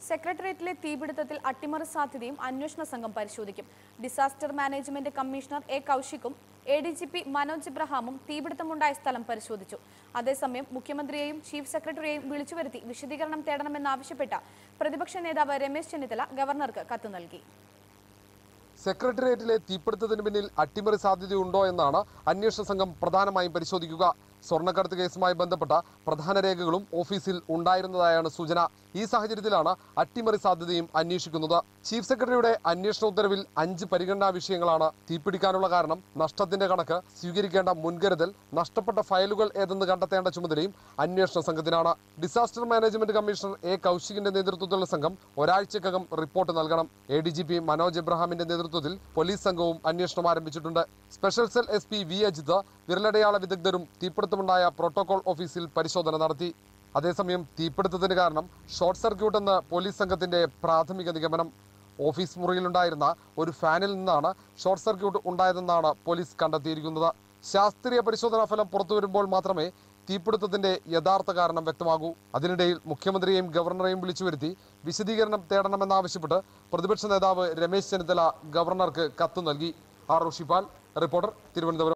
സെക്രട്ടേറിയറ്റിലെ തീപിടുത്തത്തിൽ അട്ടിമറി സാധ്യതയും അന്വേഷണ സംഘം പരിശോധിക്കും ഡിസാസ്റ്റർ മാനേജ്മെന്റ് കമ്മീഷണർ എ കൗശിക്കും A D G P Manoj ഇബ്രഹാമും തീപിടുത്തമുണ്ടായ സ്ഥലം പരിശോധിച്ചു അതേസമയം മുഖ്യമന്ത്രിയെയും ചീഫ് സെക്രട്ടറിയെയും വിളിച്ചുവരുത്തി വിശദീകരണം തേടണമെന്നാവശ്യപ്പെട്ട പ്രതിപക്ഷ നേതാവ് രമേശ് ചെന്നിത്തല ഗവർണർക്ക് കത്ത് നൽകി സെക്രട്ടേറിയറ്റിലെ തീപിടുത്തത്തിന് പിന്നിൽ അട്ടിമറി സാധ്യതയുണ്ടോ എന്നാണ് അന്വേഷണ സംഘം പ്രധാനമായും പരിശോധിക്കുക സ്വർണ്ണക്കടത്ത് കേസുമായി ബന്ധപ്പെട്ട പ്രധാന രേഖകളും ഓഫീസിൽ ഉണ്ടായിരുന്നതായാണ് സൂചന ഈ സാഹചര്യത്തിലാണ് അട്ടിമറി സാധ്യതയും അന്വേഷിക്കുന്നത് ചീഫ് സെക്രട്ടറിയുടെ അന്വേഷണ ഉത്തരവിൽ അഞ്ച് പരിഗണനാ വിഷയങ്ങളാണ് തീപിടിക്കാനുള്ള കാരണം നഷ്ടത്തിന്റെ കണക്ക് സ്വീകരിക്കേണ്ട മുൻകരുതൽ നഷ്ടപ്പെട്ട ഫയലുകൾ ഏതെന്ന് കണ്ടെത്തേണ്ട ചുമതലയും അന്വേഷണ സംഘത്തിനാണ് ഡിസാസ്റ്റർ മാനേജ്മെന്റ് കമ്മീഷണർ എ കൗശികിന്റെ നേതൃത്വത്തിലുള്ള സംഘം ഒരാഴ്ചക്കകം റിപ്പോർട്ട് നൽകണം A D G P Manoj എബ്രഹാമിന്റെ നേതൃത്വത്തിൽ പോലീസ് സംഘവും അന്വേഷണം ആരംഭിച്ചിട്ടുണ്ട് special cell S P V Ajith വിരലടയാള വിദഗ്ധരും തീപിടുത്തമുണ്ടായ പ്രോട്ടോകോൾ ഓഫീസിൽ പരിശോധന നടത്തി അതേസമയം തീപിടുത്തത്തിന് കാരണം ഷോർട്ട് സർക്യൂട്ട് എന്ന് പോലീസ് സംഘത്തിന്റെ പ്രാഥമിക നിഗമനം ഓഫീസ് മുറിയിലുണ്ടായിരുന്ന ഒരു ഫാനിൽ നിന്നാണ് ഷോർട്ട് സർക്യൂട്ട് ഉണ്ടായതെന്നാണ് പോലീസ് കണ്ടെത്തിയിരിക്കുന്നത് ശാസ്ത്രീയ പരിശോധനാ ഫലം പുറത്തുവരുമ്പോൾ മാത്രമേ തീപിടുത്തത്തിന്റെ യഥാർത്ഥ കാരണം വ്യക്തമാകൂ അതിനിടയിൽ മുഖ്യമന്ത്രിയെയും ഗവർണറെയും വിളിച്ചു വരുത്തി വിശദീകരണം തേടണമെന്നാവശ്യപ്പെട്ട് പ്രതിപക്ഷ നേതാവ് രമേശ് ചെന്നിത്തല ഗവർണർക്ക് കത്ത് നൽകി ആർ ഋഷിപാൽ റിപ്പോർട്ടർ തിരുവനന്തപുരം